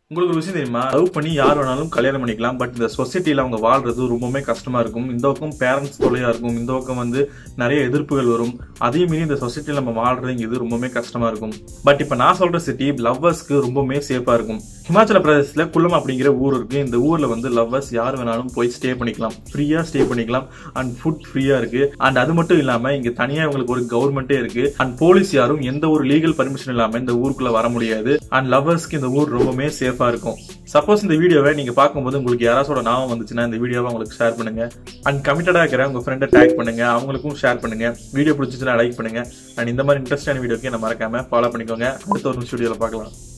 உங்களுக்கு ஒரு விஷயம் தெரியுமா லவ் பண்ணி யார் வேணாலும் கல்யாணம் பண்ணிக்கலாம் பட் இந்த சொசைட்டில அவங்க வாழ்றது ரொம்பவுமே கஷ்டமா இருக்கும் இந்த பக்கம் பேரண்ட்ஸ் தொல்லையா இருக்கும் இந்த பக்கம் வந்து நிறைய எதிர்ப்புகள் வரும் அதே மீறி இந்த சொசைட்டில நம்ம வாழ்றதுங்கிறது ரொம்பவுமே கஷ்டமா இருக்கும் பட் இப்ப நான் சொல்ற சிட்டி லவ்வர்ஸ்க்கு ரொம்பவுமே சேஃபா இருக்கும் ஹிமாச்சல பிரதேசத்துல குள்ளம் அப்படிங்கிற ஊர் இருக்கு இந்த ஊர்ல வந்து லவ்வர்ஸ் யார் வேணாலும் போய் ஸ்டே பண்ணிக்கலாம் ஃப்ரீயா ஸ்டே பண்ணிக்கலாம் அண்ட் ஃபுட் ஃப்ரீயா இருக்கு அண்ட் அது மட்டும் இல்லாம இங்க தனியா இவங்களுக்கு ஒரு கவர்மெண்ட்டே இருக்கு அண்ட் போலீஸ் யாரும் எந்த ஒரு லீகல் பர்மிஷன் இல்லாம இந்த ஊருக்குள்ள வர முடியாது அண்ட் லவ்வர்ஸ்க்கு இந்த ஊர் ரொம்பவுமே சேஃபா இருக்கும் சப்போஸ் இந்த வீடியோவை நீங்க பார்க்கும்போது உங்களுக்கு யாராசோட நாமம் வந்துச்சுன்னா இந்த வீடியோவை உங்களுக்கு ஷேர் பண்ணுங்க அண்ட் கமிட்டடா இருக்கிற உங்க ஃப்ரெண்டை டேக் பண்ணுங்க அவங்களுக்கும் ஷேர் பண்ணுங்க வீடியோ பிடிச்சிச்சுன்னா லைக் பண்ணுங்க அண்ட் இந்த மாதிரி இன்ட்ரெஸ்டான வீடியோக்கு என்ன மறக்காம ஃபாலோ பண்ணிக்கோங்க அடுத்த ஒரு வீடியோல பார்க்கலாம்